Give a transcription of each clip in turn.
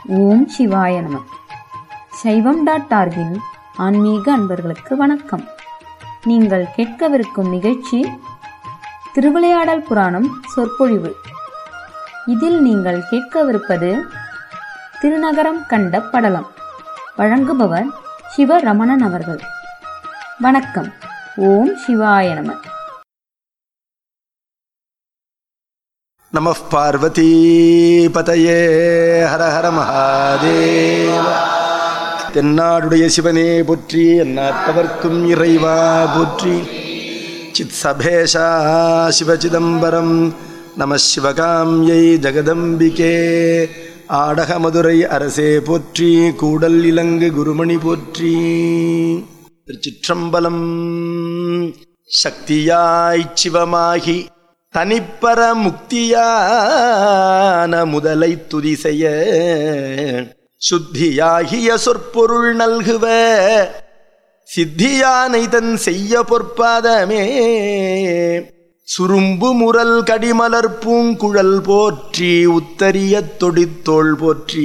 ஓம் சிவாய நம சைவம் டாட் ஆர்கின் ஆன்மீக அன்பர்களுக்கு வணக்கம் நீங்கள் கேட்கவிருக்கும் நிகழ்ச்சி திருவிளையாடல் புராணம் சொற்பொழிவு இதில் நீங்கள் கேட்கவிருப்பது திருநகரம் கண்ட படலம் வழங்குபவர் சிவரமணன் அவர்கள் வணக்கம் ஓம் சிவாய நம நம பார்வதி பதையே ஹர ஹர மகாதேவ தென்னாடுடைய சிவனே போற்றி எந்நாட்டவர்க்கும் இறைவா போற்றி சித் சபேஷா சிவசிதம்பரம் நம சிவகாமியை ஜெகதம்பிகே ஆடக மதுரை அரசே போற்றி கூடல் இலங்கு குருமணி போற்றி திருச்சிற்றம்பலம் சக்தியாய் சிவமாகி தனிப்பர முக்தியான முதலை துதி செய்ய சுத்தியாகிய சொற்பொருள் நல்குவ சித்தியானை தன் செய்ய பொற்பாதமே சுரும்பு முரல் கடிமலர் பூங்குழல் போற்றி உத்தரிய தொடித்தோள் போற்றி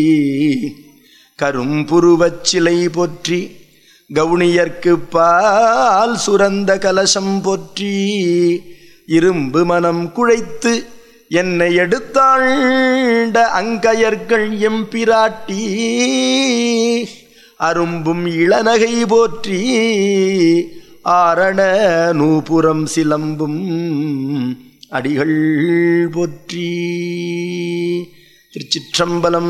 கரும்புருவச் சிலை போற்றி கவுனியர்க்கு பால் சுரந்த கலசம் போற்றி இரும்பு மனம் குழைத்து என்னை எடுத்தாண்ட அங்கயர்கள் எம்பிராட்டி அரும்பும் இளநகை போற்றி ஆரண நூபுரம் சிலம்பும் அடிகள் போற்றி திருச்சிற்றம்பலம்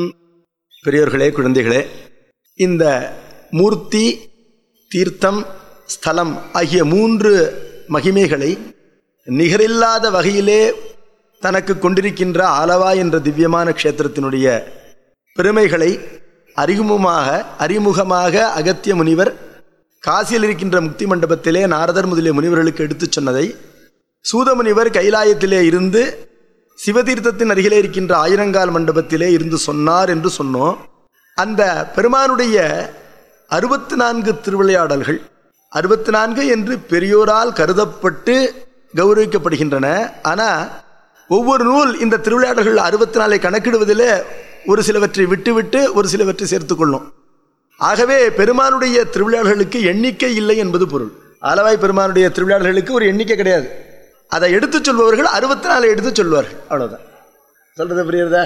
பெரியோர்களே குழந்தைகளே இந்த மூர்த்தி தீர்த்தம் ஸ்தலம் ஆகிய மூன்று மகிமைகளை நிகரில்லாத வகையிலே தனக்கு கொண்டிருக்கின்ற ஆலவா என்ற திவ்யமான க்ஷேத்திரத்தினுடைய பெருமைகளை அறிமுகமாக அறிமுகமாக அகத்திய முனிவர் காசியில் இருக்கின்ற முக்தி மண்டபத்திலே நாரதர் முதலிய முனிவர்களுக்கு எடுத்துச் சொன்னதை சூத முனிவர் கைலாயத்திலே இருந்து சிவதீர்த்தத்தின் அருகிலே இருக்கின்ற ஆயிரங்கால் மண்டபத்திலே இருந்து சொன்னார் என்று சொன்னோம் அந்த பெருமானுடைய அறுபத்தி நான்கு திருவிளையாடல்கள் அறுபத்தி நான்கு என்று பெரியோரால் கருதப்பட்டு கௌரவிக்கப்படுகின்றன ஆனால் ஒவ்வொரு நூல் இந்த திருவிளையாடல்கள் அறுபத்தி நாலை கணக்கிடுவதிலே ஒரு சிலவற்றை விட்டுவிட்டு ஒரு சிலவற்றை சேர்த்துக்கொள்ளும் ஆகவே பெருமானுடைய திருவிளையாடல்களுக்கு எண்ணிக்கை இல்லை என்பது பொருள் ஆலவாய் பெருமானுடைய திருவிளையாடல்களுக்கு ஒரு எண்ணிக்கை கிடையாது அதை எடுத்துச் சொல்பவர்கள் அறுபத்தி நாலு எடுத்துச் சொல்வார்கள் அவ்வளோதான் சொல்றது புரியுறதா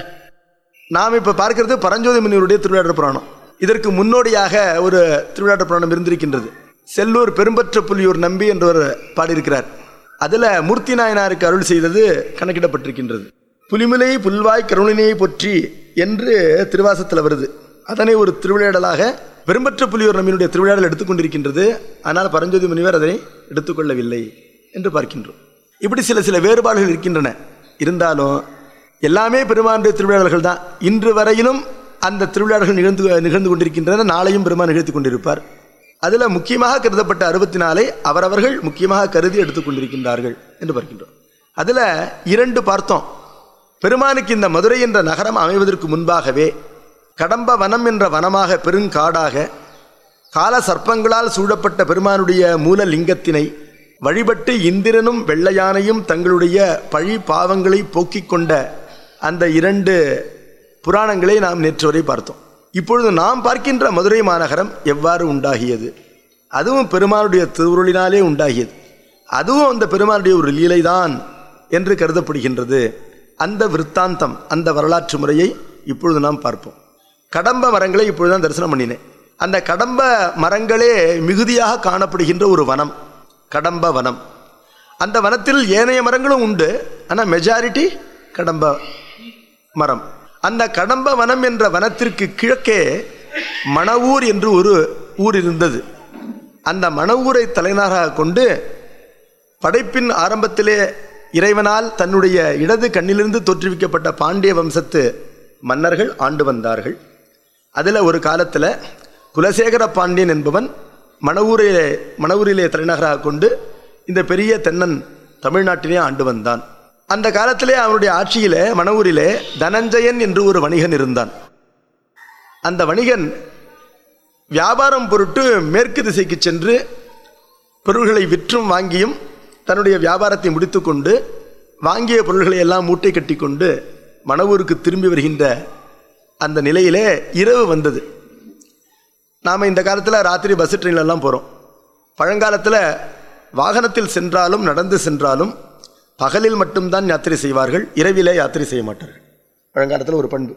நாம் இப்போ பார்க்கிறது பரஞ்சோதி முனிவருடைய திருவிளையாடல் புராணம் இதற்கு முன்னோடியாக ஒரு திருவிளையாடல் புராணம் இருந்திருக்கின்றது செல்லூர் பெரும்பற்ற புலியூர் நம்பி என்றவர் பாடியிருக்கிறார் அதில் மூர்த்தி நாயனாருக்கு அருள் செய்தது கணக்கிடப்பட்டிருக்கின்றது புலிமுலை புல்வாய் கருணினையை பொற்றி என்று திருவாசத்தில் வருது அதனை ஒரு திருவிளையாடலாக பெரும்பற்ற புலியூர் நம்பியினுடைய திருவிளையாடல் எடுத்துக்கொண்டிருக்கின்றது ஆனால் பரஞ்சோதி முனிவர் அதனை எடுத்துக்கொள்ளவில்லை என்று பார்க்கின்றோம் இப்படி சில சில வேறுபாடுகள் இருக்கின்றன இருந்தாலும் எல்லாமே பெருமானுடைய திருவிழாடல்கள் தான் இன்று வரையிலும் அந்த திருவிழாடல்கள் நிகழ்ந்து நிகழ்ந்து கொண்டிருக்கின்றன நாளையும் பெருமான் நிகழ்த்தி கொண்டிருப்பார் அதில் முக்கியமாக கருதப்பட்ட அறுபத்தி நாலை அவரவர்கள் முக்கியமாக கருதி எடுத்துக்கொண்டிருக்கின்றார்கள் என்று பார்க்கின்றோம் அதில் இரண்டு பார்த்தோம் பெருமானுக்கு இந்த மதுரை என்ற நகரம் அமைவதற்கு முன்பாகவே கடம்ப வனம் என்ற வனமாக பெருங்காடாக கால சர்ப்பங்களால் சூழப்பட்ட பெருமானுடைய மூல லிங்கத்தினை வழிபட்டு இந்திரனும் வெள்ளையானையும் தங்களுடைய பழி பாவங்களை போக்கிக் கொண்ட அந்த இரண்டு புராணங்களை நாம் நேற்று வரை பார்த்தோம் இப்பொழுது நாம் பார்க்கின்ற மதுரை மாநகரம் எவ்வாறு உண்டாகியது அதுவும் பெருமானுடைய திருவுருளினாலே உண்டாகியது அதுவும் அந்த பெருமானுடைய ஒரு லீலைதான் என்று கருதப்படுகின்றது அந்த விற்த்தாந்தம் அந்த வரலாற்று முறையை இப்பொழுது நாம் பார்ப்போம் கடம்ப மரங்களை இப்பொழுது தான் தரிசனம் பண்ணினேன் அந்த கடம்ப மரங்களே மிகுதியாக காணப்படுகின்ற ஒரு வனம் கடம்ப வனம் அந்த வனத்தில் ஏனைய மரங்களும் உண்டு ஆனால் மெஜாரிட்டி கடம்ப மரம் அந்த கடம்ப வனம் என்ற வனத்திற்கு கிழக்கே மணவூர் என்று ஒரு ஊர் இருந்தது அந்த மணவூரை தலைநகராக கொண்டு படைப்பின் ஆரம்பத்திலே இறைவனால் தன்னுடைய இடது கண்ணிலிருந்து தோற்றுவிக்கப்பட்ட பாண்டிய வம்சத்து மன்னர்கள் ஆண்டு வந்தார்கள் அதில் ஒரு காலத்தில் குலசேகர பாண்டியன் என்பவன் மணவூரிலே மணவூரிலே தலைநகராக கொண்டு இந்த பெரிய தென்னன் தமிழ்நாட்டிலே ஆண்டு வந்தான் அந்த காலத்திலே அவனுடைய ஆட்சியிலே மணவூரிலே தனஞ்சயன் என்று ஒரு வணிகன் இருந்தான் அந்த வணிகன் வியாபாரம் பொருட்டு மேற்கு திசைக்கு சென்று பொருள்களை விற்றும் வாங்கியும் தன்னுடைய வியாபாரத்தை முடித்துக்கொண்டு வாங்கிய பொருள்களை எல்லாம் மூட்டை கட்டி கொண்டு மணவூருக்கு திரும்பி வருகின்ற அந்த நிலையிலே இரவு வந்தது நாம் இந்த காலத்தில் ராத்திரி பஸ் ட்ரெயின்லாம் போகிறோம் பழங்காலத்தில் வாகனத்தில் சென்றாலும் நடந்து சென்றாலும் பகலில் மட்டும்தான் யாத்திரை செய்வார்கள் இரவிலே யாத்திரை செய்ய மாட்டார்கள் பழங்காலத்தில் ஒரு பண்பு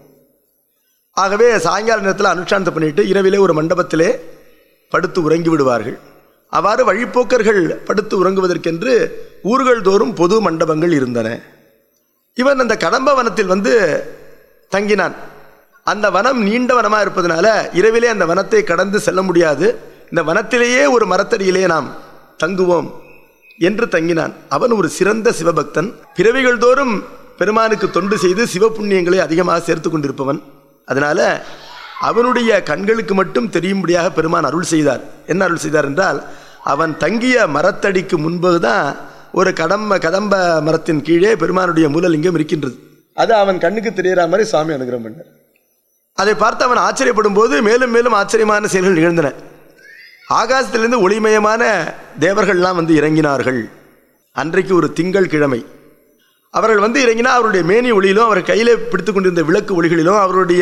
ஆகவே சாயங்கால நேரத்தில் அனுஷ்டானத்தை பண்ணிட்டு இரவிலே ஒரு மண்டபத்திலே படுத்து உறங்கி விடுவார்கள் அவ்வாறு வழிப்போக்கர்கள் படுத்து உறங்குவதற்கென்று ஊர்கள் தோறும் பொது மண்டபங்கள் இருந்தன இவன் அந்த கடம்ப வனத்தில் வந்து தங்கினான் அந்த வனம் நீண்ட வனமாக இருப்பதனால இரவிலே அந்த வனத்தை கடந்து செல்ல முடியாது இந்த வனத்திலேயே ஒரு மரத்தடியிலே நாம் தங்குவோம் என்று தங்கினான் அவன் ஒரு சிறந்த சிவபக்தன் பிறவிகள் தோறும் பெருமானுக்கு தொண்டு செய்து சிவபுண்ணியங்களை அதிகமாக சேர்த்து கொண்டிருப்பவன் அதனால அவனுடைய கண்களுக்கு மட்டும் தெரியும்படியாக பெருமான் அருள் செய்தார் என்ன அருள் செய்தார் என்றால் அவன் தங்கிய மரத்தடிக்கு முன்புதான் ஒரு கடம்ப கதம்ப மரத்தின் கீழே பெருமானுடைய மூலலிங்கம் இருக்கின்றது அது அவன் கண்ணுக்கு தெரியற மாதிரி சுவாமி அனுகிரகம் பண்ணார் அதை பார்த்து அவன் ஆச்சரியப்படும் போது மேலும் மேலும் ஆச்சரியமான செயல்கள் நிகழ்ந்தன ஆகாசத்திலிருந்து ஒளிமயமான தேவர்கள்லாம் வந்து இறங்கினார்கள் அன்றைக்கு ஒரு திங்கள் கிழமை அவர்கள் வந்து இறங்கினா அவருடைய மேனி ஒளியிலும் அவர் கையிலே பிடித்து கொண்டிருந்த விளக்கு ஒளிகளிலும் அவருடைய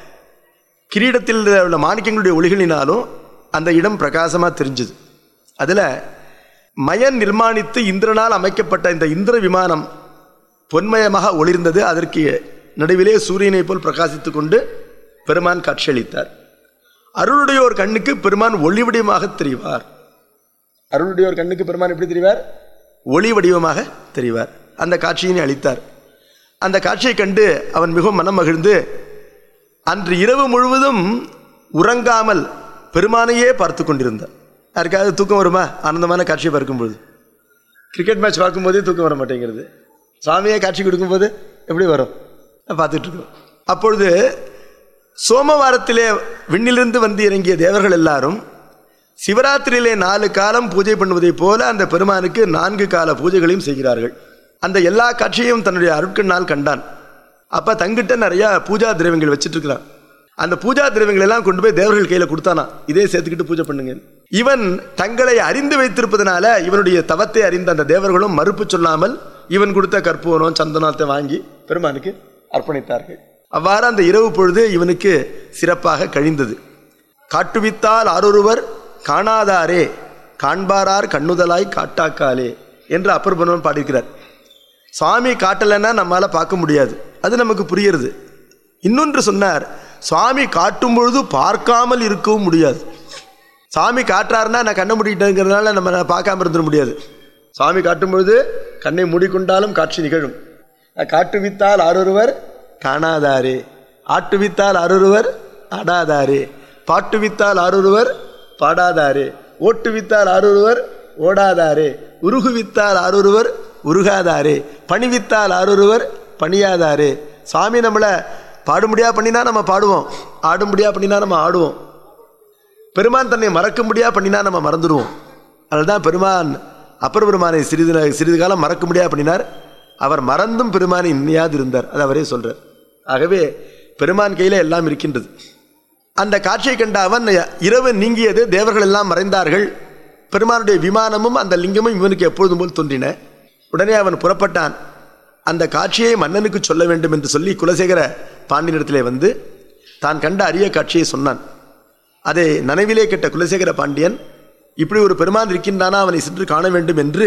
கிரீடத்தில் உள்ள மாணிக்கங்களுடைய ஒளிகளினாலும் அந்த இடம் பிரகாசமாக தெரிஞ்சுது அதில் மயன் நிர்மாணித்து இந்திரனால் அமைக்கப்பட்ட இந்த இந்திர விமானம் பொன்மயமாக ஒளிர்ந்தது அதற்கு நடுவிலே சூரியனை போல் பிரகாசித்துக் கொண்டு பெருமான் காட்சியளித்தார் அருளுடையோர் கண்ணுக்கு பெருமான் ஒளி வடிவமாக தெரிவார் அருளுடையோர் கண்ணுக்கு பெருமான் எப்படி தெரிவார் ஒளி வடிவமாக தெரிவார் அந்த காட்சியினை அளித்தார் அந்த காட்சியை கண்டு அவன் மிகவும் மனம் மகிழ்ந்து அன்று இரவு முழுவதும் உறங்காமல் பெருமானையே பார்த்து கொண்டிருந்தார் யாருக்காவது தூக்கம் வருமா ஆனந்தமான காட்சியை பார்க்கும்போது கிரிக்கெட் மேட்ச் பார்க்கும்போதே தூக்கம் வர மாட்டேங்கிறது சாமியை காட்சி கொடுக்கும்போது எப்படி வரும் பார்த்துட்டு இருக்கோம் அப்பொழுது சோமவாரத்திலே விண்ணிலிருந்து வந்து இறங்கிய தேவர்கள் எல்லாரும் சிவராத்திரியிலே நாலு காலம் பூஜை பண்ணுவதைப் போல அந்த பெருமானுக்கு நான்கு கால பூஜைகளையும் செய்கிறார்கள் அந்த எல்லா காட்சியையும் தன்னுடைய அருட்கண்ணால் கண்டான் அப்போ தங்கிட்ட நிறையா பூஜா திரவியங்கள் வச்சுட்டு இருக்கிறான் அந்த பூஜா திரவியங்கள் எல்லாம் கொண்டு போய் தேவர்கள் கையில் கொடுத்தானா இதே சேர்த்துக்கிட்டு பூஜை பண்ணுங்க இவன் தங்களை அறிந்து வைத்திருப்பதனால இவனுடைய தவத்தை அறிந்த அந்த தேவர்களும் மறுப்பு சொல்லாமல் இவன் கொடுத்த கற்பூரம் சந்தனத்தை வாங்கி பெருமானுக்கு அர்ப்பணித்தார்கள் அவ்வாறு அந்த இரவு பொழுது இவனுக்கு சிறப்பாக கழிந்தது காட்டுவித்தால் ஆரொருவர் காணாதாரே காண்பாரார் கண்ணுதலாய் காட்டாக்காலே என்று அப்பர் பகவான் பாடியிருக்கிறார் சுவாமி காட்டலைன்னா நம்மளால் பார்க்க முடியாது அது நமக்கு புரியுறது இன்னொன்று சொன்னார் சுவாமி காட்டும் பொழுது பார்க்காமல் இருக்கவும் முடியாது சாமி காட்டுறாருன்னா நான் கண்ணை மூடிட்டேங்கிறதுனால நம்ம நான் பார்க்காம இருந்துட முடியாது சுவாமி காட்டும் பொழுது கண்ணை மூடிக்கொண்டாலும் காட்சி நிகழும் காட்டுவித்தால் ஆரொருவர் காணாதாரே ஆட்டுவித்தால் ஆரொருவர் ஆடாதாரே பாட்டுவித்தால் ஆரொருவர் பாடாதாரே ஓட்டுவித்தால் ஆரொருவர் ஓடாதாரே உருகுவித்தால் ஆரொருவர் உருகாதாரே பணிவித்தால் ஆரொருவர் பணியாதாரே சாமி நம்மளை பாடும்படியா பண்ணினா நம்ம பாடுவோம் ஆடும்படியா பண்ணினா நம்ம ஆடுவோம் பெருமான் தன்னை மறக்கும்படியா பண்ணினா நம்ம மறந்துடுவோம் அதுதான் பெருமான் அப்பர் பெருமானை சிறிது சிறிது காலம் மறக்க முடியா பண்ணினார் அவர் மறந்தும் பெருமானை இன்னையாது இருந்தார் அது அவரே சொல்றார் ஆகவே பெருமான் கையில் எல்லாம் இருக்கின்றது அந்த காட்சியை கண்ட அவன் இரவு நீங்கியது தேவர்கள் எல்லாம் மறைந்தார்கள் பெருமானுடைய விமானமும் அந்த லிங்கமும் இவனுக்கு எப்பொழுதும் போல் தோன்றின உடனே அவன் புறப்பட்டான் அந்த காட்சியை மன்னனுக்கு சொல்ல வேண்டும் என்று சொல்லி குலசேகர பாண்டியனிடத்திலே வந்து தான் கண்ட அரிய காட்சியை சொன்னான் அதை நனவிலே கேட்ட குலசேகர பாண்டியன் இப்படி ஒரு பெருமான் இருக்கின்றானா அவனை சென்று காண வேண்டும் என்று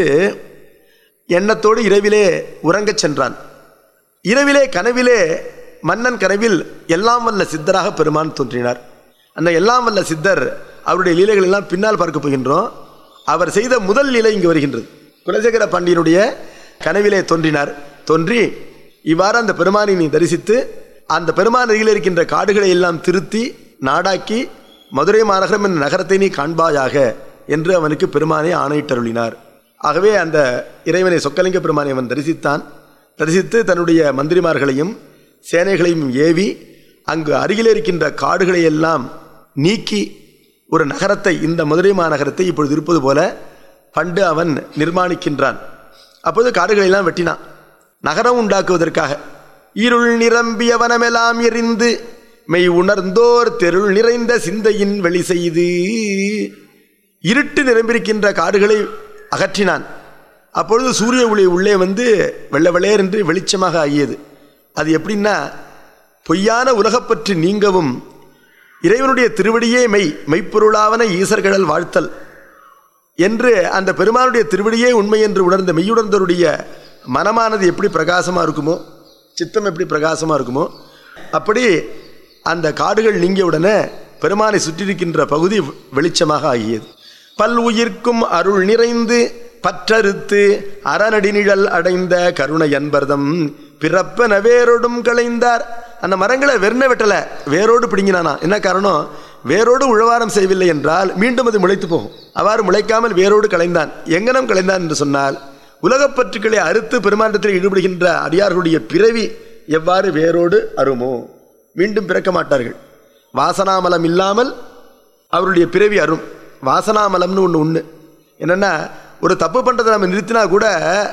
எண்ணத்தோடு இரவிலே உறங்கச் சென்றான் இரவிலே கனவிலே மன்னன் கனவில் எல்லாம் வல்ல சித்தராக பெருமான் தோன்றினார் அந்த எல்லாம் வல்ல சித்தர் அவருடைய லீலைகள் எல்லாம் பின்னால் பார்க்க போகின்றோம் அவர் செய்த முதல் லீலை இங்கு வருகின்றது குலசேகர பாண்டியனுடைய கனவிலே தோன்றினார் தோன்றி இவ்வாறு அந்த பெருமானை நீ தரிசித்து அந்த பெருமான் அருகில் இருக்கின்ற காடுகளை எல்லாம் திருத்தி நாடாக்கி மதுரை மாநகரம் என்ற நகரத்தை நீ காண்பாயாக என்று அவனுக்கு பெருமானை ஆணையிட்டருளினார் ஆகவே அந்த இறைவனை சொக்கலிங்க பெருமானை அவன் தரிசித்தான் தரிசித்து தன்னுடைய மந்திரிமார்களையும் சேனைகளையும் ஏவி அங்கு அருகிலே இருக்கின்ற காடுகளை எல்லாம் நீக்கி ஒரு நகரத்தை இந்த மதுரை மாநகரத்தை இப்பொழுது இருப்பது போல பண்டு அவன் நிர்மாணிக்கின்றான் அப்போது காடுகளை எல்லாம் வெட்டினான் நகரம் உண்டாக்குவதற்காக இருள் நிரம்பிய வனமெல்லாம் எரிந்து மெய் உணர்ந்தோர் தெருள் நிறைந்த சிந்தையின் வெளி செய்து இருட்டு நிரம்பியிருக்கின்ற காடுகளை அகற்றினான் அப்பொழுது சூரிய ஒளி உள்ளே வந்து வெள்ள வெள்ளையர் என்று வெளிச்சமாக ஆகியது அது எப்படின்னா பொய்யான உலகப்பற்றி நீங்கவும் இறைவனுடைய திருவடியே மெய் மெய்ப்பொருளாவன ஈசர்கடல் வாழ்த்தல் என்று அந்த பெருமானுடைய திருவடியே உண்மை என்று உணர்ந்த மெய்யுணர்ந்தவருடைய மனமானது எப்படி பிரகாசமாக இருக்குமோ சித்தம் எப்படி பிரகாசமாக இருக்குமோ அப்படி அந்த காடுகள் நீங்கிய உடனே பெருமானை சுற்றியிருக்கின்ற பகுதி வெளிச்சமாக ஆகியது பல் உயிர்க்கும் அருள் நிறைந்து பற்றறுத்து அறநடிநிழல் அடைந்த கருணை அன்பர்தம் பிறப்பன வேரோடும் களைந்தார் அந்த மரங்களை வெறுன வெட்டல வேரோடு பிடுங்கினானா என்ன காரணம் வேரோடு உழவாரம் செய்யவில்லை என்றால் மீண்டும் அது முளைத்து போகும் அவ்வாறு முளைக்காமல் வேரோடு களைந்தான் எங்கனம் களைந்தான் என்று சொன்னால் உலகப் பற்றுக்களை அறுத்து பெருமாண்டத்தில் ஈடுபடுகின்ற அடியார்களுடைய பிறவி எவ்வாறு வேரோடு அருமோ மீண்டும் பிறக்க மாட்டார்கள் வாசனாமலம் இல்லாமல் அவருடைய பிறவி அரும் வாசனாமலம்னு ஒன்று ஒன்று என்னென்னா ஒரு தப்பு பண்ணுறதை நம்ம நிறுத்தினா கூட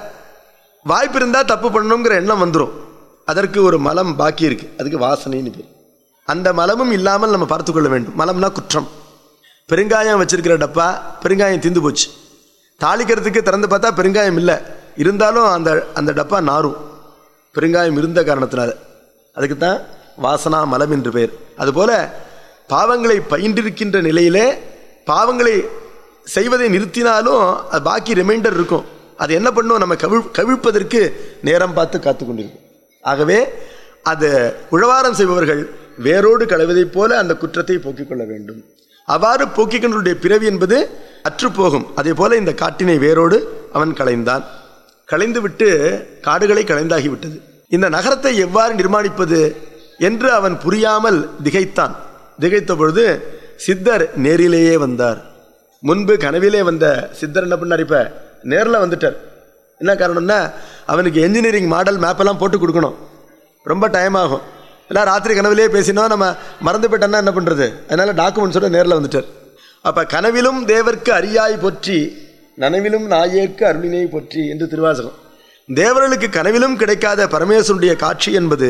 வாய்ப்பு இருந்தால் தப்பு பண்ணணுங்கிற எண்ணம் வந்துடும் அதற்கு ஒரு மலம் பாக்கி இருக்கு அதுக்கு வாசனைன்னு பேர் அந்த மலமும் இல்லாமல் நம்ம பார்த்து கொள்ள வேண்டும் மலம்னா குற்றம் பெருங்காயம் வச்சிருக்கிற டப்பா பெருங்காயம் தீந்து போச்சு தாளிக்கிறதுக்கு திறந்து பார்த்தா பெருங்காயம் இல்லை இருந்தாலும் அந்த அந்த டப்பா நாரும் பெருங்காயம் இருந்த காரணத்தினால அதுக்கு தான் வாசனா மலம் என்று பெயர் அதுபோல பாவங்களை பயின்றிருக்கின்ற நிலையிலே பாவங்களை செய்வதை நிறுத்தினாலும் அது பாக்கி ரிமைண்டர் இருக்கும் அது என்ன பண்ணும் நம்ம கவிழ் கவிழ்ப்பதற்கு நேரம் பார்த்து காத்து கொண்டிருக்கும் ஆகவே அது உழவாரம் செய்பவர்கள் வேரோடு களைவதைப் போல அந்த குற்றத்தை போக்கிக் கொள்ள வேண்டும் அவ்வாறு போக்கிக்கொண்டருடைய பிறவி என்பது அற்றுப்போகும் அதே போல இந்த காட்டினை வேரோடு அவன் களைந்தான் களைந்து விட்டு காடுகளை களைந்தாகிவிட்டது இந்த நகரத்தை எவ்வாறு நிர்மாணிப்பது என்று அவன் புரியாமல் திகைத்தான் திகைத்த பொழுது சித்தர் நேரிலேயே வந்தார் முன்பு கனவிலே வந்த சித்தர் என்ன பண்ணார் இப்ப நேரில் வந்துட்டார் என்ன காரணம்னா அவனுக்கு என்ஜினியரிங் மாடல் மேப்பெல்லாம் போட்டு கொடுக்கணும் ரொம்ப டைம் ஆகும் ஏன்னா ராத்திரி கனவிலே பேசினோம் நம்ம மறந்து போயிட்டோம்னா என்ன பண்ணுறது அதனால டாக்குமெண்ட்ஸோட நேரில் வந்துட்டார் அப்போ கனவிலும் தேவர்க்கு அரியாய் போற்றி நனவிலும் நாயேற்கு அருளினை போற்றி என்று திருவாசகம் தேவர்களுக்கு கனவிலும் கிடைக்காத பரமேஸ்வருடைய காட்சி என்பது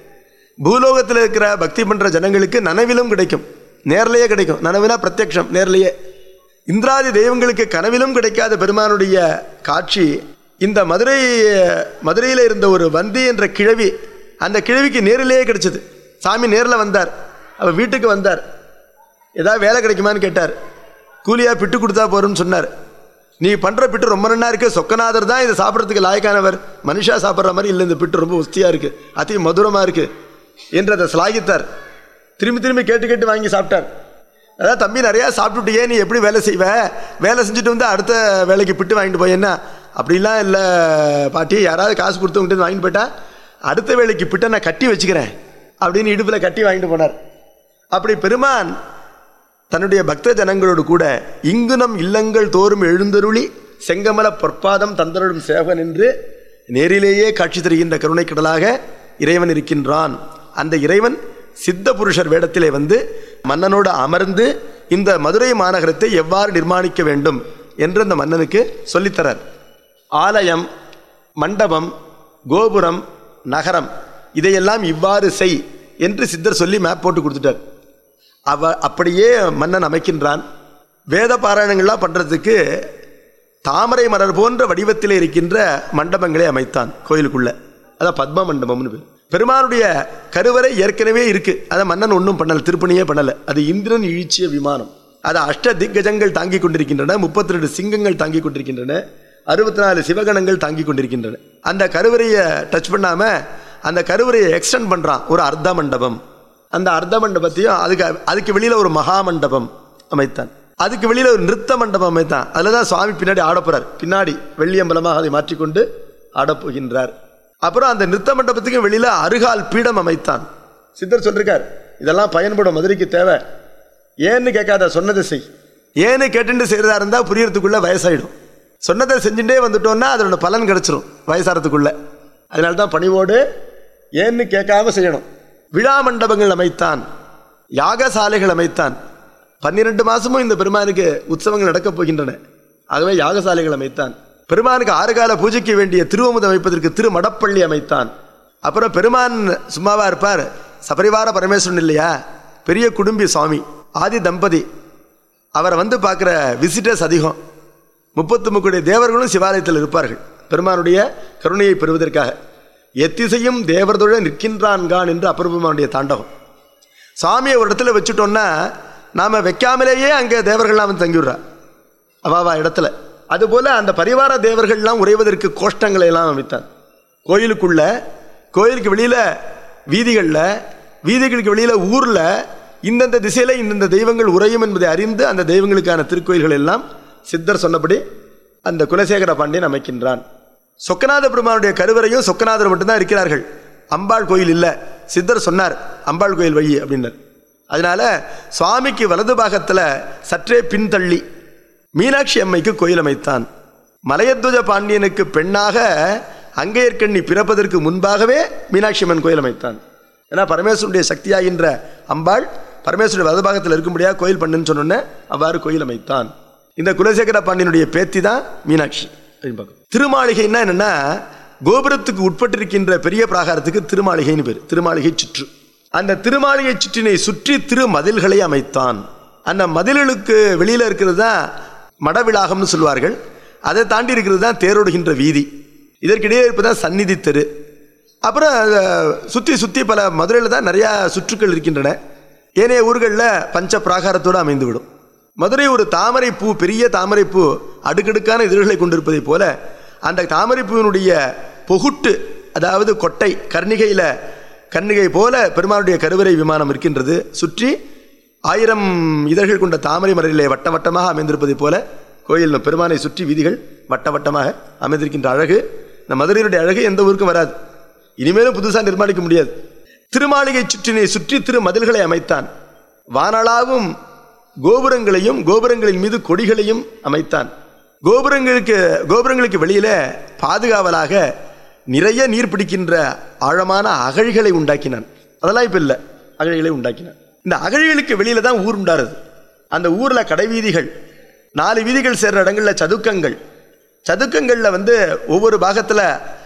பூலோகத்தில் இருக்கிற பக்தி பண்ற ஜனங்களுக்கு நனவிலும் கிடைக்கும் நேர்லயே கிடைக்கும் நனவினா பிரத்யக்ஷம் நேர்லயே இந்திராதி தெய்வங்களுக்கு கனவிலும் கிடைக்காத பெருமானுடைய காட்சி இந்த மதுரை மதுரையில் இருந்த ஒரு வந்தி என்ற கிழவி அந்த கிழவிக்கு நேரிலேயே கிடைச்சது சாமி நேரில் வந்தார் அவ வீட்டுக்கு வந்தார் ஏதாவது வேலை கிடைக்குமான்னு கேட்டார் கூலியா பிட்டு கொடுத்தா போறோம்னு சொன்னார் நீ பண்ற பிட்டு ரொம்ப நன்னா இருக்கு சொக்கநாதர் தான் இதை சாப்பிட்றதுக்கு லாயக்கானவர் மனுஷா சாப்பிட்ற மாதிரி இல்லை இந்த பிட்டு ரொம்ப உஸ்தியா இருக்கு அதி மதுரமா இருக்கு என்று அதை சிலாகித்தார் திரும்பி திரும்பி கேட்டு கேட்டு வாங்கி சாப்பிட்டார் அதாவது தம்பி நிறையா சாப்பிட்டுட்டியே நீ எப்படி வேலை செய்வ வேலை செஞ்சுட்டு வந்து அடுத்த வேலைக்கு பிட்டு வாங்கிட்டு போய் என்ன அப்படிலாம் இல்லை பாட்டி யாராவது காசு கொடுத்தவங்கிட்ட வாங்கிட்டு போயிட்டா அடுத்த வேலைக்கு பிட்டை நான் கட்டி வச்சுக்கிறேன் அப்படின்னு இடுப்பில் கட்டி வாங்கிட்டு போனார் அப்படி பெருமான் தன்னுடைய பக்த ஜனங்களோடு கூட இங்கு நம் இல்லங்கள் தோறும் எழுந்தருளி செங்கமல பொற்பாதம் தந்தருளும் சேவகன் என்று நேரிலேயே காட்சி தருகின்ற கருணைக்கடலாக இறைவன் இருக்கின்றான் அந்த இறைவன் சித்த புருஷர் வேடத்திலே வந்து மன்னனோடு அமர்ந்து இந்த மதுரை மாநகரத்தை எவ்வாறு நிர்மாணிக்க வேண்டும் என்று அந்த மன்னனுக்கு சொல்லித்தரார் ஆலயம் மண்டபம் கோபுரம் நகரம் இதையெல்லாம் இவ்வாறு செய் என்று சித்தர் சொல்லி மேப் போட்டு கொடுத்துட்டார் அவ அப்படியே மன்னன் அமைக்கின்றான் வேத பாராயணங்கள்லாம் பண்ணுறதுக்கு தாமரை மலர் போன்ற வடிவத்தில் இருக்கின்ற மண்டபங்களை அமைத்தான் கோயிலுக்குள்ள அதான் பத்ம மண்டபம்னு பேர் பெருமானுடைய கருவறை ஏற்கனவே இருக்கு அதை மன்னன் ஒன்றும் பண்ணல திருப்பணியே பண்ணல அது இந்திரன் இழிச்சிய விமானம் அதை அஷ்ட திக்கஜங்கள் தாங்கிக் கொண்டிருக்கின்றன முப்பத்தி ரெண்டு சிங்கங்கள் தாங்கிக் கொண்டிருக்கின்றன அறுபத்தி நாலு சிவகணங்கள் தாங்கிக் கொண்டிருக்கின்றன அந்த கருவறையை டச் பண்ணாம அந்த கருவறையை எக்ஸ்டெண்ட் பண்றான் ஒரு அர்த்த மண்டபம் அந்த அர்த்த மண்டபத்தையும் அதுக்கு அதுக்கு வெளியில ஒரு மகா மண்டபம் அமைத்தான் அதுக்கு வெளியில ஒரு நிறுத்த மண்டபம் அமைத்தான் அதுல தான் சுவாமி பின்னாடி ஆடப்போறார் பின்னாடி வெள்ளியம்பலமாக அதை மாற்றிக்கொண்டு ஆடப்போகின்றார் அப்புறம் அந்த நிறுத்த மண்டபத்துக்கு வெளியில அருகால் பீடம் அமைத்தான் சித்தர் சொல்லிருக்கார் இதெல்லாம் பயன்படும் மதுரைக்கு தேவை ஏன்னு கேட்காத சொன்னதை செய் ஏன்னு கேட்டுட்டு செய்யறதா இருந்தா புரியறதுக்குள்ள வயசாயிடும் சொன்னதை செஞ்சுட்டே வந்துட்டோம்னா அதோட பலன் கிடைச்சிரும் வயசாறதுக்குள்ள அதனால தான் பணிவோடு ஏன்னு கேட்காம செய்யணும் விழா மண்டபங்கள் அமைத்தான் யாகசாலைகள் அமைத்தான் பன்னிரண்டு மாசமும் இந்த பெருமானுக்கு உற்சவங்கள் நடக்கப் போகின்றன ஆகவே யாகசாலைகள் அமைத்தான் பெருமானுக்கு ஆறு கால பூஜைக்கு வேண்டிய திருவமுதம் அமைப்பதற்கு திரு மடப்பள்ளி அமைத்தான் அப்புறம் பெருமான் சும்மாவா இருப்பார் சபரிவார பரமேஸ்வரன் இல்லையா பெரிய குடும்பி சுவாமி ஆதி தம்பதி அவரை வந்து பார்க்குற விசிட்டர்ஸ் அதிகம் முப்பத்து முக்குடைய தேவர்களும் சிவாலயத்தில் இருப்பார்கள் பெருமானுடைய கருணையை பெறுவதற்காக எத்திசையும் தேவர்தொழ நிற்கின்றான்கான் என்று அப்பரபுமானுடைய தாண்டவம் சாமியை ஒரு இடத்துல வச்சுட்டோம்னா நாம் வைக்காமலேயே அங்கே தேவர்கள்லாம் வந்து தங்கிவிடுறா அவாவா இடத்துல அதுபோல் அந்த பரிவார தேவர்கள்லாம் உறைவதற்கு கோஷ்டங்களை எல்லாம் அமைத்தான் கோயிலுக்குள்ள கோயிலுக்கு வெளியில் வீதிகளில் வீதிகளுக்கு வெளியில் ஊரில் இந்தந்த திசையில் இந்தந்த தெய்வங்கள் உறையும் என்பதை அறிந்து அந்த தெய்வங்களுக்கான திருக்கோயில்கள் எல்லாம் சித்தர் சொன்னபடி அந்த குலசேகர பாண்டியன் அமைக்கின்றான் சொக்கநாத பெருமானுடைய கருவறையும் சொக்கநாதர் மட்டும்தான் இருக்கிறார்கள் அம்பாள் கோயில் இல்லை சித்தர் சொன்னார் அம்பாள் கோயில் வழி அப்படின்னார் அதனால சுவாமிக்கு வலது பாகத்தில் சற்றே பின்தள்ளி மீனாட்சி அம்மைக்கு கோயில் அமைத்தான் மலையத்வஜ பாண்டியனுக்கு பெண்ணாக அங்கையர்கண்ணி பிறப்பதற்கு முன்பாகவே மீனாட்சி அம்மன் கோயில் அமைத்தான் ஏன்னா பரமேஸ்வருடைய சக்தியாகின்ற அம்பாள் பரமேஸ்வருடைய வலது பாகத்தில் இருக்கும்படியாக கோயில் பண்ணுன்னு சொன்னோன்னே அவ்வாறு கோயில் அமைத்தான் இந்த குலசேகர பாண்டியனுடைய பேத்தி தான் மீனாட்சி அப்படின்னு பார்க்கணும். திருமாளிகைன்னா என்னன்னா கோபுரத்துக்கு உட்பட்டிருக்கின்ற பெரிய பிராகாரத்துக்கு திருமாளிகைன்னு பேர் திருமாளிகை சுற்று அந்த திருமாளிகை சுற்றினை சுற்றி திரு மதில்களை அமைத்தான் அந்த மதில்களுக்கு வெளியில இருக்கிறது தான் மடவிளாகம்னு சொல்வார்கள் அதை தாண்டி இருக்கிறது தான் தேரோடுகின்ற வீதி இதற்கிடையே இருப்பதான் சந்நிதி தெரு அப்புறம் அஹ், சுத்தி சுத்தி பல மதுரையில் தான் நிறையா சுற்றுக்கள் இருக்கின்றன ஏனைய ஊர்களில் பஞ்ச பிராகாரத்தோடு அமைந்துவிடும் மதுரை ஒரு தாமரை பூ பெரிய தாமரை பூ அடுக்கடுக்கான இதழ்களை கொண்டிருப்பதைப் போல அந்த தாமரை பூவினுடைய பொகுட்டு அதாவது கொட்டை கர்ணிகையில் கர்ணிகை போல பெருமானுடைய கருவறை விமானம் இருக்கின்றது சுற்றி ஆயிரம் இதழ்கள் கொண்ட தாமரை மலரிலே வட்ட வட்டமாக அமைந்திருப்பதைப் போல கோயில் பெருமானை சுற்றி வீதிகள் வட்ட வட்டமாக அமைந்திருக்கின்ற அழகு இந்த மதுரையினுடைய அழகு எந்த ஊருக்கும் வராது இனிமேலும் புதுசாக நிர்மாணிக்க முடியாது திருமாளிகை சுற்றினை சுற்றி திரு மதில்களை அமைத்தான் வானளாவும் கோபுரங்களையும் கோபுரங்களின் மீது கொடிகளையும் அமைத்தான் கோபுரங்களுக்கு கோபுரங்களுக்கு வெளியில பாதுகாவலாக நிறைய நீர் பிடிக்கின்ற ஆழமான அகழிகளை உண்டாக்கினான் அதெல்லாம் இப்ப இல்லை அகழிகளை உண்டாக்கினான் இந்த அகழிகளுக்கு வெளியில தான் ஊர் உண்டாருது அந்த ஊர்ல கடைவீதிகள் நாலு வீதிகள் சேர்ற இடங்கள்ல சதுக்கங்கள் சதுக்கங்கள்ல வந்து ஒவ்வொரு பாகத்துல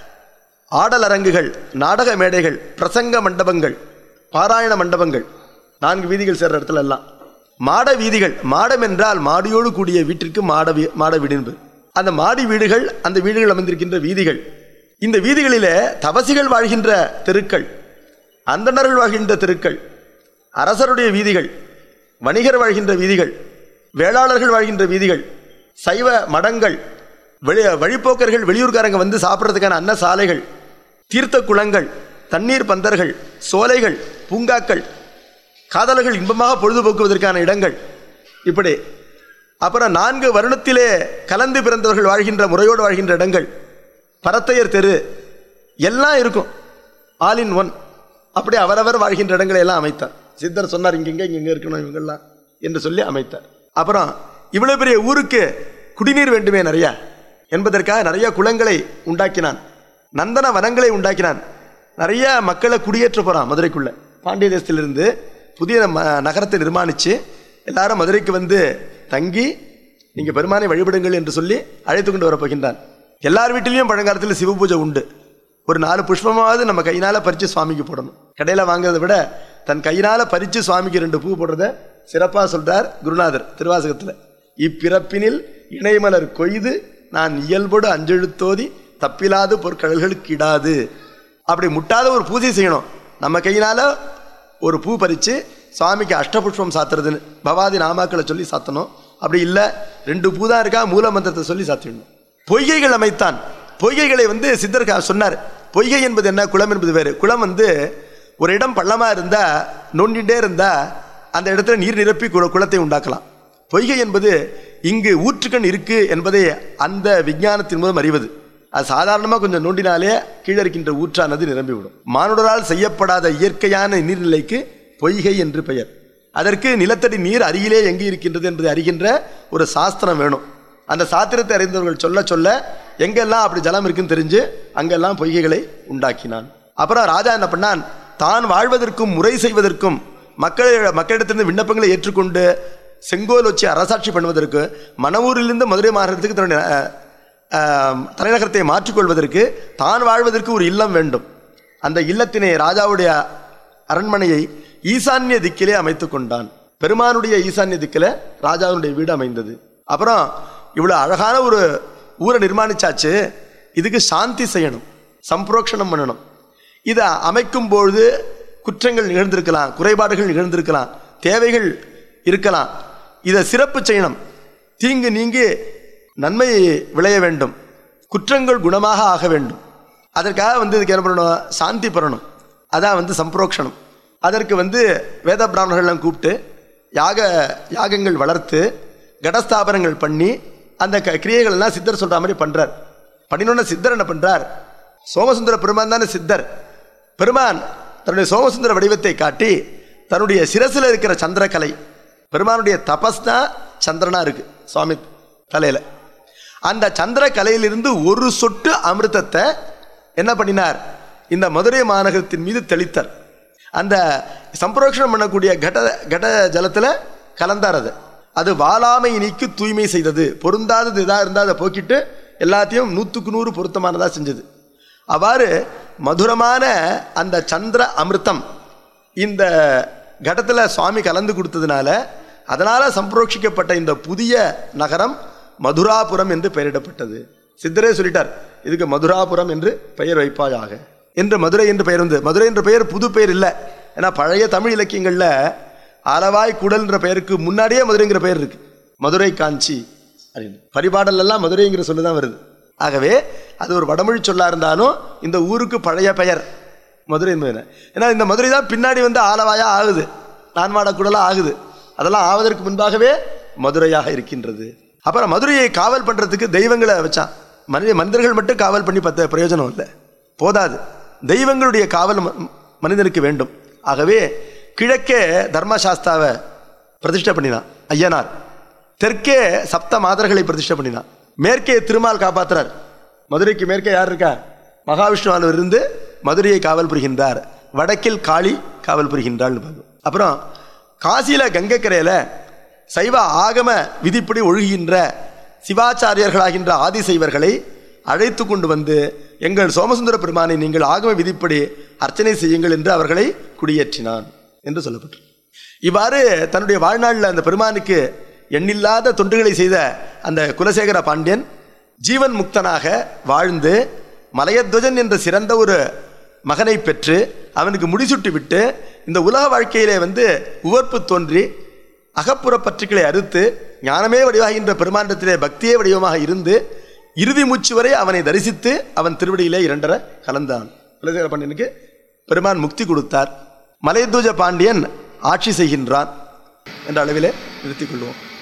ஆடல் அரங்குகள் நாடக மேடைகள் பிரசங்க மண்டபங்கள் பாராயண மண்டபங்கள் நான்கு வீதிகள் சேர்ற இடத்துல எல்லாம் மாட வீதிகள் மாடம் என்றால் மாடியோடு கூடிய வீட்டிற்கு மாட வீ- மாட வீடு என்பது அந்த மாடி வீடுகள் அந்த வீடுகள் அமைந்திருக்கின்ற வீதிகள் இந்த வீதிகளிலே தபசிகள் வாழ்கின்ற தெருக்கள் அந்தணர்கள் வாழ்கின்ற தெருக்கள் அரசருடைய வீதிகள் வணிகர் வாழ்கின்ற வீதிகள் வேளாளர்கள் வாழ்கின்ற வீதிகள் சைவ மடங்கள் வெளி வழிப்போக்கர்கள் வெளியூர்காரங்க வந்து சாப்பிட்றதுக்கான அன்ன சாலைகள் தீர்த்த குளங்கள் தண்ணீர் பந்தர்கள் சோலைகள் பூங்காக்கள் காதலர்கள் இன்பமாக பொழுதுபோக்குவதற்கான இடங்கள் இப்படி அப்புறம் நான்கு வருணத்திலே கலந்து பிறந்தவர்கள் வாழ்கின்ற முறையோடு வாழ்கின்ற இடங்கள் பரத்தையர் தெரு எல்லாம் இருக்கும் ஆல் இன் ஒன் அப்படி அவரவர் வாழ்கின்ற இடங்களை எல்லாம் அமைத்தார் சித்தர் சொன்னார் இங்கெங்க இங்க இருக்கணும் இவங்கெல்லாம் என்று சொல்லி அமைத்தார் அப்புறம் இவ்வளவு பெரிய ஊருக்கு குடிநீர் வேண்டுமே நிறைய என்பதற்காக நிறைய குளங்களை உண்டாக்கினான் நந்தன வனங்களை உண்டாக்கினான் நிறைய மக்களை குடியேற்ற போறான் மதுரைக்குள்ள பாண்டிய தேசத்திலிருந்து புதிய ம- நகரத்தை நிர்மாணிச்சு எல்லாரும் மதுரைக்கு வந்து தங்கி நீங்க பெருமானை வழிபடுங்கள் என்று சொல்லி அழைத்து கொண்டு வரப்போகின்றான் எல்லார் வீட்டிலையும் பழங்காலத்தில் சிவ பூஜை உண்டு ஒரு நாலு புஷ்பமாவது நம்ம கையினால பறிச்சு சுவாமிக்கு போடணும் கடையில் வாங்குறதை விட தன் கையினால பறிச்சு சுவாமிக்கு ரெண்டு பூ போடுறத சிறப்பாக சொல்றார் குருநாதர் திருவாசகத்தில் இப்பிறப்பினில் இணைமலர் கொய்து நான் இயல்போடு அஞ்செழுத்தோதி தப்பிலாது பொற்கடல்களுக்கு இடாது அப்படி முட்டாத ஒரு பூஜை செய்யணும் நம்ம கையினால ஒரு பூ பறித்து சுவாமிக்கு அஷ்டபுஷ்பம் சாத்துறதுன்னு பவாதி நாமாக்களை சொல்லி சாத்தணும் அப்படி இல்லை ரெண்டு பூ தான் இருக்கா மூல மந்திரத்தை சொல்லி சாத்திடணும் பொய்கைகள் அமைத்தான் பொய்கைகளை வந்து சித்தர் கா- சொன்னார் பொய்கை என்பது என்ன குளம் என்பது வேறு குளம் வந்து ஒரு இடம் பள்ளமாக இருந்தால் நோண்டிகிட்டே இருந்தால் அந்த இடத்துல நீர் நிரப்பி குள- குளத்தை உண்டாக்கலாம் பொய்கை என்பது இங்கு ஊற்றுக்கண் இருக்கு என்பதை அந்த விஞ்ஞானத்தின் மூலம் அறிவது அது சாதாரணமாக கொஞ்சம் நோண்டினாலே கீழே இருக்கின்ற ஊற்றானது நிரம்பிவிடும் மானுடரால் செய்யப்படாத இயற்கையான நீர்நிலைக்கு பொய்கை என்று பெயர் அதற்கு நிலத்தடி நீர் அருகிலே எங்கே இருக்கின்றது என்பதை அறிகின்ற ஒரு சாஸ்திரம் வேணும் அந்த சாத்திரத்தை அறிந்தவர்கள் சொல்ல சொல்ல எங்கெல்லாம் அப்படி ஜலம் இருக்குன்னு தெரிஞ்சு அங்கெல்லாம் பொய்கைகளை உண்டாக்கினான் அப்புறம் ராஜா என்ன பண்ணான் தான் வாழ்வதற்கும் முறை செய்வதற்கும் மக்கள் மக்களிடத்திலிருந்து விண்ணப்பங்களை ஏற்றுக்கொண்டு செங்கோல் வச்சு அரசாட்சி பண்ணுவதற்கு மணவூரிலிருந்து மதுரை மாநகரத்துக்கு தன்னுடைய அஹ், அஹ், தலைநகரத்தை மாற்றிக்கொள்வதற்கு தான் வாழ்வதற்கு ஒரு இல்லம் வேண்டும் அந்த இல்லத்தினை ராஜாவுடைய அரண்மனையை ஈசான்ய திக்கிலே அமைத்துக் கொண்டான் பெருமானுடைய ஈசான்ய திக்கில ராஜாவுடைய வீடு அமைந்தது அப்புறம் இவ்வளவு அழகான ஒரு ஊரை நிர்மாணிச்சாச்சு இதுக்கு சாந்தி செய்யணும் சம்புரோக்ஷணம் பண்ணணும் இதை அமைக்கும் பொழுது குற்றங்கள் நிகழ்ந்திருக்கலாம் குறைபாடுகள் நிகழ்ந்திருக்கலாம் தேவைகள் இருக்கலாம் இதை சிறப்பு செய்யணும் தீங்கு நீங்கி நன்மை விளைய வேண்டும் குற்றங்கள் குணமாக ஆக வேண்டும் அதற்காக வந்து இதுக்கு என்ன பண்ணணும் சாந்தி பெறணும் அதான் வந்து சம்பிரோக்ஷணம் அதற்கு வந்து வேத பிராமணர்கள்லாம் கூப்பிட்டு யாக யாகங்கள் வளர்த்து கடஸ்தாபனங்கள் பண்ணி அந்த க கிரியைகள் எல்லாம் சித்தர் சொல்ற மாதிரி பண்றார் பண்ணினோட சித்தர் என்ன பண்றார் சோமசுந்தர பெருமான் தானே சித்தர் பெருமான் தன்னுடைய சோமசுந்தர வடிவத்தை காட்டி தன்னுடைய சிரசில் இருக்கிற சந்திரக்கலை பெருமானுடைய தபஸ் தான் சந்திரனா இருக்கு சுவாமி தலையில அந்த சந்திர கலையிலிருந்து ஒரு சொட்டு அமிர்தத்தை என்ன பண்ணினார் இந்த மதுரை மாநகரத்தின் மீது தெளித்தார் அந்த சம்பரோஷணம் பண்ணக்கூடிய கட கட ஜலத்தில் கலந்தார் அது அது வாலாமை நீக்கி தூய்மை செய்தது பொருந்தாதது இதாக இருந்தால் அதை போக்கிட்டு எல்லாத்தையும் நூற்றுக்கு நூறு பொருத்தமானதாக செஞ்சது அவ்வாறு மதுரமான அந்த சந்திர அமிர்தம் இந்த கடத்தில் சுவாமி கலந்து கொடுத்ததுனால அதனால் சம்பரோட்சிக்கப்பட்ட இந்த புதிய நகரம் மதுராபுரம் என்று பெயரிடப்பட்டது சித்தரே சொல்லிட்டார் இதுக்கு மதுராபுரம் என்று பெயர் வைப்பாயாக என்று மதுரை என்று பெயர் வந்து மதுரை என்ற பெயர் புது பெயர் இல்லை ஏன்னா பழைய தமிழ் இலக்கியங்களில் ஆலவாய் குடல்ன்ற பெயருக்கு முன்னாடியே மதுரைங்கிற பெயர் இருக்கு மதுரை காஞ்சி அப்படின்னு பரிபாடல் எல்லாம் மதுரைங்கிற சொல்லு தான் வருது ஆகவே அது ஒரு வடமொழி சொல்லா இருந்தாலும் இந்த ஊருக்கு பழைய பெயர் மதுரை என்பது ஏன்னா இந்த மதுரை தான் பின்னாடி வந்து ஆலவாயா ஆகுது நான்மாட குடலா ஆகுது அதெல்லாம் ஆவதற்கு முன்பாகவே மதுரையாக இருக்கின்றது அப்புறம் மதுரையை காவல் பண்றதுக்கு தெய்வங்களை வச்சான் மனித மனிதர்கள் மட்டும் காவல் பண்ணி பத்த பிரயோஜனம் இல்லை போதாது தெய்வங்களுடைய காவல் ம- மனிதனுக்கு வேண்டும் ஆகவே கிழக்கே தர்மசாஸ்தாவை பிரதிஷ்டை பண்ணினான் ஐயனார் தெற்கே சப்த மாதர்களை பிரதிஷ்டை பண்ணினான் மேற்கே திருமால் காப்பாத்துறார் மதுரைக்கு மேற்கே யார் இருக்கா மகாவிஷ்ணுவானவர் இருந்து மதுரையை காவல் புரிகின்றார் வடக்கில் காளி காவல் புரிகின்றாள்னு பார்க்கும் அப்புறம் காசியில கங்கைக்கரையில சைவ ஆகம விதிப்படி ஒழுகுகின்ற சிவாச்சாரியர்களாகின்ற ஆதிசைவர்களை அழைத்து கொண்டு வந்து எங்கள் சோமசுந்தர பெருமானை நீங்கள் ஆகம விதிப்படி அர்ச்சனை செய்யுங்கள் என்று அவர்களை குடியேற்றினான் என்று சொல்லப்பட்டு இவ்வாறு தன்னுடைய வாழ்நாளில் அந்த பெருமானுக்கு எண்ணில்லாத தொண்டுகளை செய்த அந்த குலசேகர பாண்டியன் ஜீவன் முக்தனாக வாழ்ந்து மலையத்வஜன் என்ற சிறந்த ஒரு மகனை பெற்று அவனுக்கு முடிசூட்டி விட்டு இந்த உலக வாழ்க்கையிலே வந்து உவர்ப்பு தோன்றி அகப்புற பற்றுக்களை அறுத்து ஞானமே வடிவாகின்ற பெருமாண்டத்திலே பக்தியே வடிவமாக இருந்து இறுதி மூச்சு வரை அவனை தரிசித்து அவன் திருவடியிலே இரண்டர கலந்தான் குலசேகர பாண்டியனுக்கு பெருமான் முக்தி கொடுத்தார் மலையத்வஜ பாண்டியன் ஆட்சி செய்கின்றான் என்ற அளவிலே நிறுத்திக் கொள்வோம்